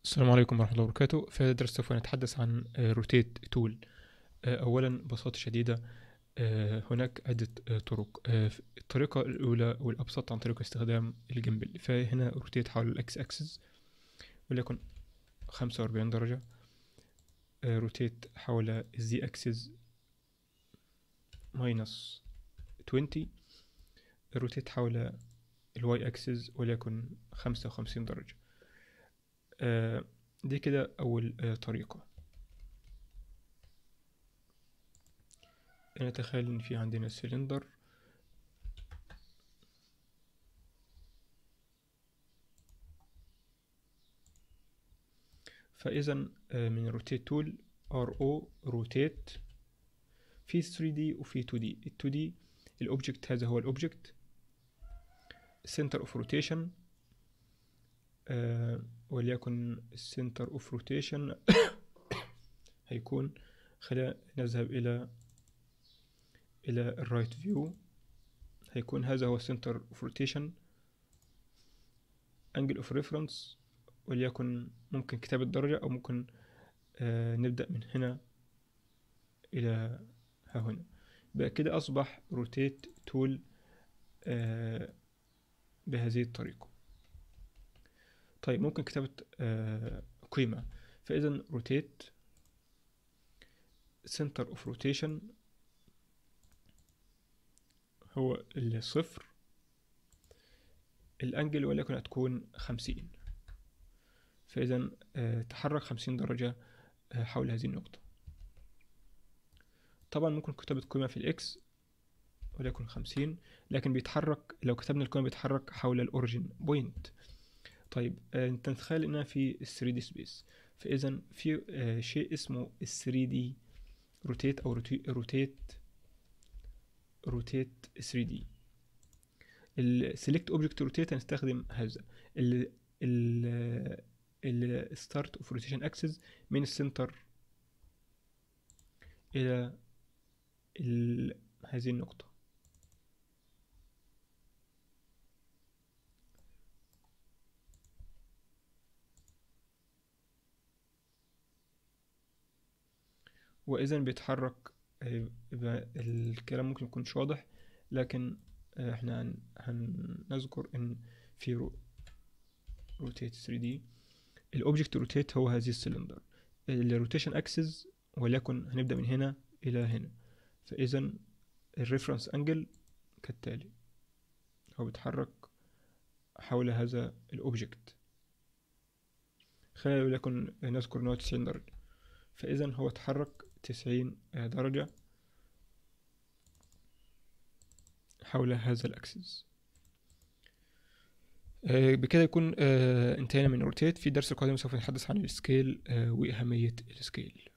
السلام عليكم ورحمة الله وبركاته في هذا الدرس سوف نتحدث عن روتيت تول أولا ببساطة شديدة آه، هناك عدة آه، طرق آه، الطريقة الأولى والأبسط عن طريق استخدام الجيمبل فهنا روتيت حول الأكس أكسس وليكن خمسة وأربعين درجة روتيت حول الزي أكسس ماينس 20 روتيت حول الواي أكسس وليكن خمسة وخمسين درجة آه، دي كده أول آه، طريقة نتخيل إن في عندنا سلندر فإذا آه، من روتيت تول ار او روتيت في 3 دي وفي 2 دي ال 2 دي الاوبجكت هذا هو الاوبجكت center of rotation آه وليكن center of rotation هيكون خلينا نذهب إلى إلى الرايت فيو هيكون هذا هو center of rotation angle of reference وليكن ممكن كتابة درجة أو ممكن آه نبدأ من هنا إلى ها هنا بقى كده أصبح روتيت تول آه بهذه الطريقة طيب ممكن كتابة آه قيمة فإذا روتيت center of rotation هو الصفر الأنجل وليكن هتكون خمسين فإذا آه تحرك خمسين درجة آه حول هذه النقطة طبعا ممكن كتابة قيمة في الإكس وليكن خمسين لكن بيتحرك لو كتبنا القيمة بيتحرك حول الأوريجين بوينت طيب آه انت تتخيل انها في ال 3 دي سبيس فاذا في آه شيء اسمه ال 3 دي روتيت او روتيت روتيت 3 دي السيلكت اوبجكت روتيت هنستخدم هذا ال ال الستارت اوف روتيشن اكسس من السنتر الى ال هذه النقطة وإذا بيتحرك يبقى الكلام ممكن يكونش واضح لكن احنا هنذكر ان في روتيت 3 دي الاوبجكت روتيت هو هذه السلندر الروتيشن اكسس وليكن هنبدأ من هنا إلى هنا فإذا الريفرنس أنجل كالتالي هو بيتحرك حول هذا الأوبجكت خلينا وليكن نذكر إن هو تسعين درجة فإذا هو اتحرك تسعين درجة حول هذا الأكسس بكده يكون انتهينا من روتيت في الدرس القادم سوف نتحدث عن السكيل وأهمية السكيل